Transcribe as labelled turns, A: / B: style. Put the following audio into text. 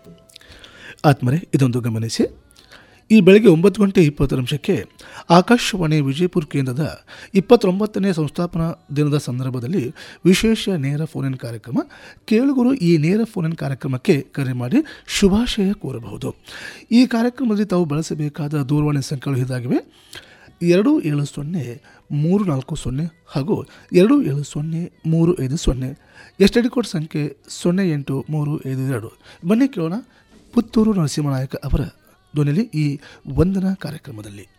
A: ಆತ್ಮರೆ ಇದೊಂದು ಗಮನಿಸಿ ಈ ಬೆಳಗ್ಗೆ ಒಂಬತ್ತು ಗಂಟೆ ಇಪ್ಪತ್ತು ನಿಮಿಷಕ್ಕೆ ಆಕಾಶವಾಣಿ ವಿಜಯಪುರ ಕೇಂದ್ರದ ಇಪ್ಪತ್ತೊಂಬತ್ತನೇ ಸಂಸ್ಥಾಪನಾ ದಿನದ ಸಂದರ್ಭದಲ್ಲಿ ವಿಶೇಷ ನೇರ ಫೋನ್ ಕಾರ್ಯಕ್ರಮ ಕೇಳುಗರು ಈ ನೇರ ಫೋನ್ ಕಾರ್ಯಕ್ರಮಕ್ಕೆ ಕರೆ ಮಾಡಿ ಶುಭಾಶಯ ಕೋರಬಹುದು ಈ ಕಾರ್ಯಕ್ರಮದಲ್ಲಿ ತಾವು ಬಳಸಬೇಕಾದ ದೂರವಾಣಿ ಸಂಖ್ಯೆಗಳು ಇದಾಗಿವೆ ಎರಡು ಏಳು ಸೊನ್ನೆ ಮೂರು ನಾಲ್ಕು ಸೊನ್ನೆ ಹಾಗೂ ಎರಡು ಏಳು ಸೊನ್ನೆ ಮೂರು ಐದು ಸೊನ್ನೆ ಎಸ್ ಡಿ ಕೋಡ್ ಸಂಖ್ಯೆ ಸೊನ್ನೆ ಎಂಟು ಮೂರು ಐದು ಎರಡು ಬನ್ನಿ ಕೇಳೋಣ ಪುತ್ತೂರು ನರಸಿಂಹನಾಯಕ ಅವರ ಧ್ವನಿಯಲ್ಲಿ ಈ ವಂದನಾ ಕಾರ್ಯಕ್ರಮದಲ್ಲಿ